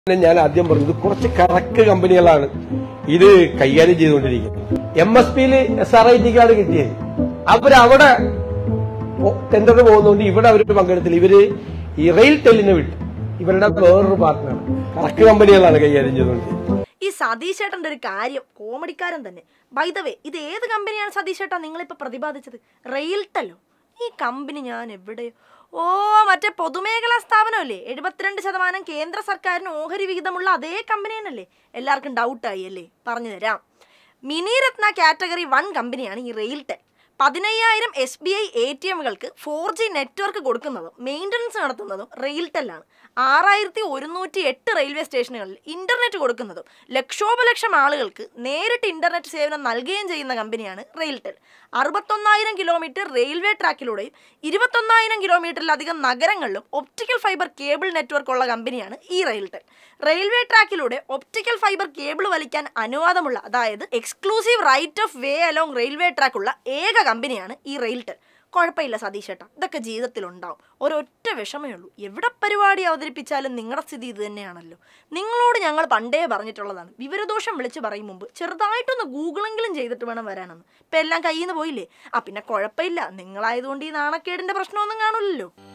പിന്നെ ഞാൻ ആദ്യം പറഞ്ഞത് കുറച്ച് കറക്റ്റ് കമ്പനികളാണ് ഇത് കൈകാര്യം ചെയ്തുകൊണ്ടിരിക്കുന്നത് എം എസ് പിയിൽ എസ് ആർ ഐ ടിക്കാണ് കിട്ടിയത് അവരവിടെ ടെൻഡറിന് പോകുന്നതുകൊണ്ട് ഇവിടെ അവർ പങ്കെടുത്തില്ല ഇവര് ഈ റെയിൽ ടെല്ലിനെ വിട്ടു ഇവരുടെ വേറൊരു പാർട്ട്ണറാണ് കറക്റ്റ് കമ്പനികളാണ് കൈകാര്യം ചെയ്തുകൊണ്ടിരിക്കുന്നത് ഈ സതീഷ് ചേട്ടൻ്റെ ഒരു കാര്യം കോമഡിക്കാരൻ തന്നെ ബൈദവേ ഇത് ഏത് കമ്പനിയാണ് സതീഷ് ചേട്ടാ നിങ്ങളിപ്പോൾ പ്രതിപാദിച്ചത് റെയിൽടെല്ലോ ഈ കമ്പനി ഞാൻ എവിടെയോ ഓ മറ്റേ പൊതുമേഖലാ സ്ഥാപനമല്ലേ എഴുപത്തിരണ്ട് ശതമാനം കേന്ദ്ര സർക്കാരിന് ഓഹരി വിഹിതമുള്ള അതേ കമ്പനി തന്നെയല്ലേ എല്ലാവർക്കും ഡൗട്ടായി അല്ലേ പറഞ്ഞു തരാം മിനി രത്ന കാറ്റഗറി വൺ കമ്പനിയാണ് ഈ റെയിൽടെൽ പതിനയ്യായിരം S B I A T എമ്മുകൾക്ക് ഫോർ ജി നെറ്റ്വർക്ക് കൊടുക്കുന്നതും മെയിൻ്റനൻസ് നടത്തുന്നതും റെയിൽടെല്ലാണ് ആറായിരത്തി ഒരുന്നൂറ്റി എട്ട് റെയിൽവേ സ്റ്റേഷനുകളിൽ ഇന്റർനെറ്റ് കൊടുക്കുന്നതും ലക്ഷോപലക്ഷം ആളുകൾക്ക് നേരിട്ട് ഇന്റർനെറ്റ് സേവനം നൽകുകയും ചെയ്യുന്ന കമ്പനിയാണ് റെയിൽടെൽ അറുപത്തൊന്നായിരം കിലോമീറ്റർ റെയിൽവേ ട്രാക്കിലൂടെയും ഇരുപത്തൊന്നായിരം കിലോമീറ്ററിലധികം നഗരങ്ങളിലും ഒപ്റ്റിക്കൽ ഫൈബർ കേബിൾ നെറ്റ്വർക്ക് ഉള്ള കമ്പനിയാണ് ഈ റെയിൽടെൽ റെയിൽവേ ട്രാക്കിലൂടെ ഒപ്റ്റിക്കൽ ഫൈബർ കേബിൾ വലിക്കാൻ അനുവാദമുള്ള അതായത് exclusive right of way along railway track ഉള്ള ഏക കമ്പനിയാണ് ഈ റെയിൽടെൽ കുഴപ്പമില്ല സതീഷ് ചേട്ടാ ഇതൊക്കെ ജീവിതത്തിൽ ഉണ്ടാവും ഒരൊറ്റ വിഷമേ ഉള്ളൂ എവിടെ പരിപാടി അവതരിപ്പിച്ചാലും നിങ്ങളുടെ സ്ഥിതി ഇത് തന്നെയാണല്ലോ നിങ്ങളോട് ഞങ്ങൾ പണ്ടേ പറഞ്ഞിട്ടുള്ളതാണ് വിവരദോഷം വിളിച്ച് പറയും മുമ്പ് ചെറുതായിട്ടൊന്ന് ഗൂഗിളെങ്കിലും ചെയ്തിട്ട് വേണം വരാനെന്ന് ഇപ്പം എല്ലാം കയ്യിൽ നിന്ന് പോയില്ലേ ആ പിന്നെ കുഴപ്പമില്ല നിങ്ങളായതുകൊണ്ട് ഈ നാണക്കേടിൻ്റെ പ്രശ്നമൊന്നും കാണില്ലല്ലോ